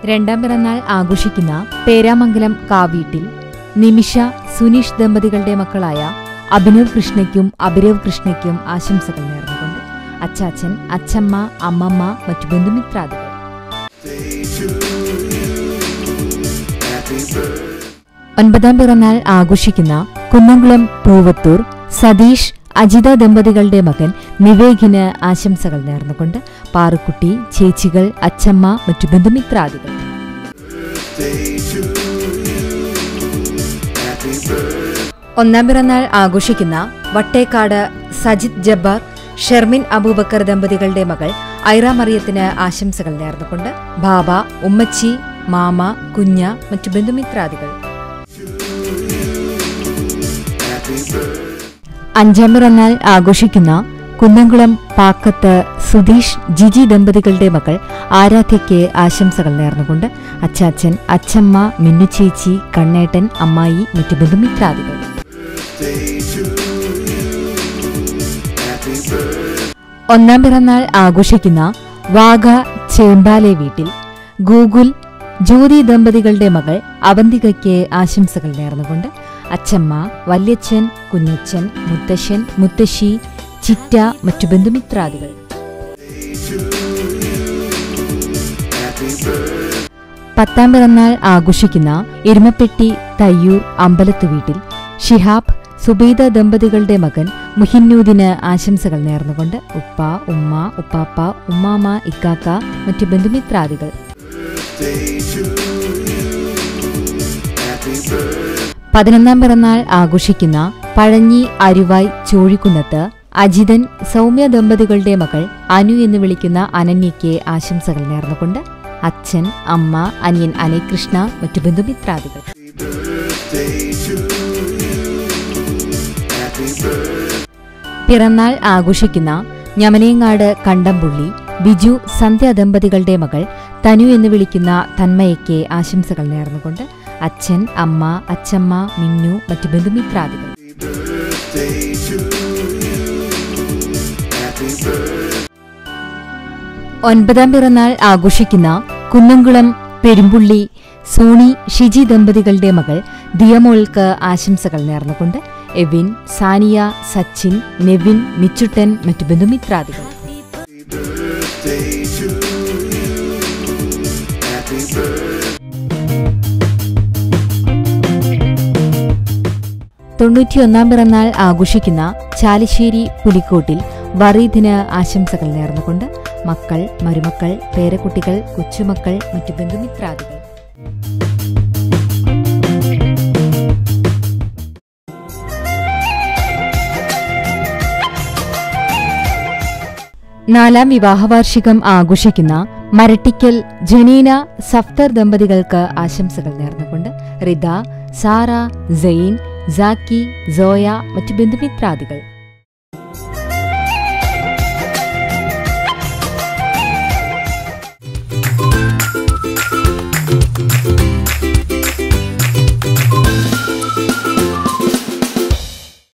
രണ്ടാം പിറന്നാൾ ആഘോഷിക്കുന്ന പേരാമംഗലം കാവീട്ടിൽ നിമിഷ സുനീഷ് ദമ്പതികളുടെ മക്കളായ അഭിനവ് കൃഷ്ണയ്ക്കും അഭിരവ് കൃഷ്ണയ്ക്കും ആശംസകൾ നേർന്നുകൊണ്ട് അച്ചാച്ചൻ അച്ചമ്മ അമ്മമ്മ മറ്റു ബന്ധുമിത്രാദികൾ ഒൻപതാം പിറന്നാൾ ആഘോഷിക്കുന്ന കുന്നംകുളം പൂവത്തൂർ സതീഷ് അജിത ദമ്പതികളുടെ മകൻ നിവേകിന് ആശംസകൾ നേർന്നുകൊണ്ട് പാറുക്കുട്ടി ചേച്ചികൾ അച്ചമ്മ മറ്റു ബന്ധുമിത്രാദികൾ ഒന്നാം പിറന്നാൾ ആഘോഷിക്കുന്ന വട്ടേക്കാട് സജിത് ജബ്ബാർ ഷെർമിൻ അബൂബക്കർ ദമ്പതികളുടെ മകൾ ഐറ മറിയത്തിന് ആശംസകൾ നേർന്നുകൊണ്ട് ബാബ ഉമ്മച്ചി മാമ കുഞ്ഞ മറ്റു ബന്ധുമിത്രാദികൾ അഞ്ചാം പിറന്നാൾ ആഘോഷിക്കുന്ന കുന്നംകുളം പാക്കത്ത് സുധീഷ് ജിജി ദമ്പതികളുടെ മകൾ ആരാധ്യയ്ക്ക് ആശംസകൾ നേർന്നുകൊണ്ട് അച്ചാച്ചൻ അച്ചമ്മ മിന്നുചേച്ചി കണ്ണേട്ടൻ അമ്മായി മറ്റു ബന്ധുമിത്രാദികൾ ഒന്നാം പിറന്നാൾ ആഘോഷിക്കുന്ന വാഗ ചേമ്പാലെ വീട്ടിൽ ഗൂഗുൽ ജ്യോതി ദമ്പതികളുടെ മകൾ അവന്തികയ്ക്ക് ആശംസകൾ നേർന്നുകൊണ്ട് അച്ചമ്മ വല്യച്ഛൻ കുഞ്ഞച്ഛൻ മുത്തശ്ശൻ മുത്തശ്ശി ചിറ്റ മറ്റു ബന്ധുമിത്രാദികൾ പത്താം പിറന്നാൾ ആഘോഷിക്കുന്ന എരുമപ്പെട്ടി തയ്യൂർ അമ്പലത്തു വീട്ടിൽ ഷിഹാബ് സുബൈദ ദമ്പതികളുടെ മകൻ മുഹിന്നൂദിന് ആശംസകൾ നേർന്നുകൊണ്ട് ഉപ്പ ഉമ്മ ഉപ്പാപ്പ ഉമ്മാമ ഇക്കാക്ക മറ്റു ബന്ധുമിത്രാദികൾ പതിനൊന്നാം പിറന്നാൾ ആഘോഷിക്കുന്ന പഴഞ്ഞി അരുവായ് ചോഴിക്കുന്നത്ത് അജിതൻ സൗമ്യ ദമ്പതികളുടെ മകൾ അനു എന്ന് വിളിക്കുന്ന അനന്യയ്ക്ക് ആശംസകൾ നേർന്നുകൊണ്ട് അച്ഛൻ അമ്മ അനിയൻ അനയകൃഷ്ണ മറ്റു ബന്ധുമിത്രാദികൾ പിറന്നാൾ ആഘോഷിക്കുന്ന ഞമനേങ്ങാട് കണ്ടംപുള്ളി ബിജു സന്ധ്യ ദമ്പതികളുടെ മകൾ തനു എന്ന് വിളിക്കുന്ന തന്മയയ്ക്ക് ആശംസകൾ നേർന്നുകൊണ്ട് അച്ഛൻ അമ്മ അച്ചമ്മ മിന്നു മറ്റു ബന്ധുമിത്രാദികൾ ഒൻപതാം പിറന്നാൾ ആഘോഷിക്കുന്ന കുന്നംകുളം പെരുമ്പുള്ളി സോണി ഷിജി ദമ്പതികളുടെ മകൾ ദിയമോൾക്ക് ആശംസകൾ നേർന്നുകൊണ്ട് എവിൻ സാനിയ സച്ചിൻ നെവിൻ മിച്ചുട്ടൻ മറ്റു ബന്ധുമിത്രാദികൾ തൊണ്ണൂറ്റിയൊന്നാം പിറന്നാൾ ആഘോഷിക്കുന്ന ചാലിശ്ശേരി പുലിക്കോട്ടിൽ വറീദിന് ആശംസകൾ നേർന്നുകൊണ്ട് മക്കൾ മരുമക്കൾ പേരക്കുട്ടികൾ കൊച്ചുമക്കൾ മറ്റു ബന്ധുമിത്രാദികൾ നാലാം വിവാഹവാർഷികം ആഘോഷിക്കുന്ന മരട്ടിക്കൽ ജനീന സഫ്തർ ദമ്പതികൾക്ക് ആശംസകൾ നേർന്നുകൊണ്ട് റിദ സാറ സെയിൻ സാക്കി സോയ മറ്റു ബന്ധുമിത്രാദികൾ